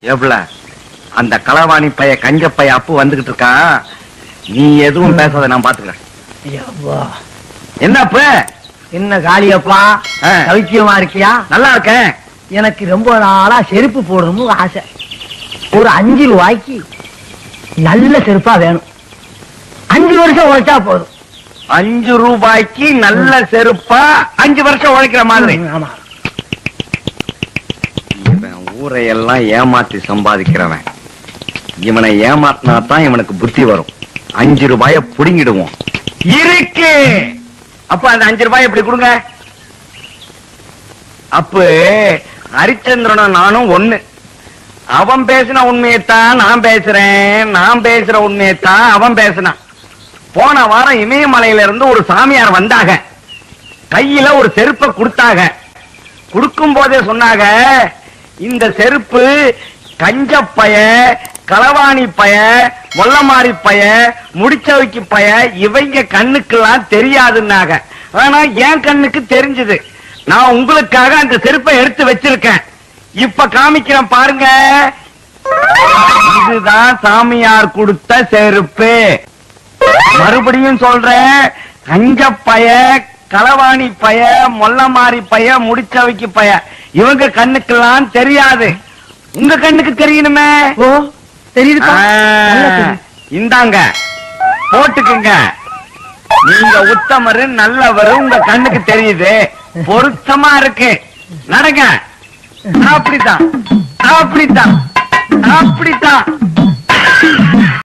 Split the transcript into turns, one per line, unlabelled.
எவ்வளவு அந்த களவாணி பைய கஞ்ச பைய அப்பு வந்துகிட்டு இருக்கான் நீ எதுவும் பேசாத நான் பாத்துக்கிறேன்
ஐயப்பா.
என்ன அப்பு
என்ன காளியப்பா
ஆ.
சௌக்கியமா இருக்கியா
நல்லா இருக்கேன்
எனக்கு ரொம்ப நாளா செருப்பு போடணும்னு ஆசை ஒரு அஞ்சு ரூபாய்க்கு நல்ல செருப்பா வேணும் அஞ்சு வருஷம் உழைச்சா போதும்
அஞ்சு ரூபாய்க்கு நல்ல செருப்பா அஞ்சு வருஷம் உழைக்கிற மாதிரி
ம், ஆமா
இவன் ஊரையெல்லாம் ஏமாத்தி சம்பாதிக்கிறவன் இவனை ஏமாத்தினா தான் இவனுக்கு புத்தி வரும் அஞ்சு ரூபாய புடுங்கிடுவோம் இருக்கு அப்ப அந்த அஞ்சு ரூபாய் எப்படி கொடுங்க அப்ப ஹரிச்சந்திரனும் நானும் ஒண்ணு அவன் பேசின உண்மையைத்தான் நான் பேசுறேன் நான் பேசுற உண்மையைத்தான் அவன் பேசினான் போன வாரம் இமயமலையில இருந்து ஒரு சாமியார் வந்தாங்க கையில ஒரு செருப்பை கொடுத்தாங்க கொடுக்கும் போதே சொன்னாங்க இந்த செருப்பு கஞ்சப்பய களவாணி பய மொல்லமாரி பய முடிச்சவைக்கு பய இவங்க கண்ணுக்கெல்லாம் தெரியாதுன்னாங்க ஆனா என் கண்ணுக்கு தெரிஞ்சது நான் உங்களுக்காக அந்த செருப்பை எடுத்து வச்சிருக்கேன் இப்ப காமிக்கிறேன் பாருங்க இதுதான் சாமியார் கொடுத்த செருப்பு மறுபடியும் சொல்றேன் கஞ்ச பய களவாணி பய மொல்லமாரி பய முடிச்சவைக்கு பய இவங்க கண்ணுக்கெல்லாம் தெரியாது உங்க கண்ணுக்கு தெரியணுமே
ஓ தெரியுதுப்பா
ஆ,
நல்லா தெரியுது.
இந்தாங்க போட்டுக்குங்க நீங்க உத்தமரு நல்லவரு உங்க கண்ணுக்கு தெரியுது பொருத்தமா இருக்கு நடங்க அப்படித்தான் அப்படித்தான் அப்படித்தான்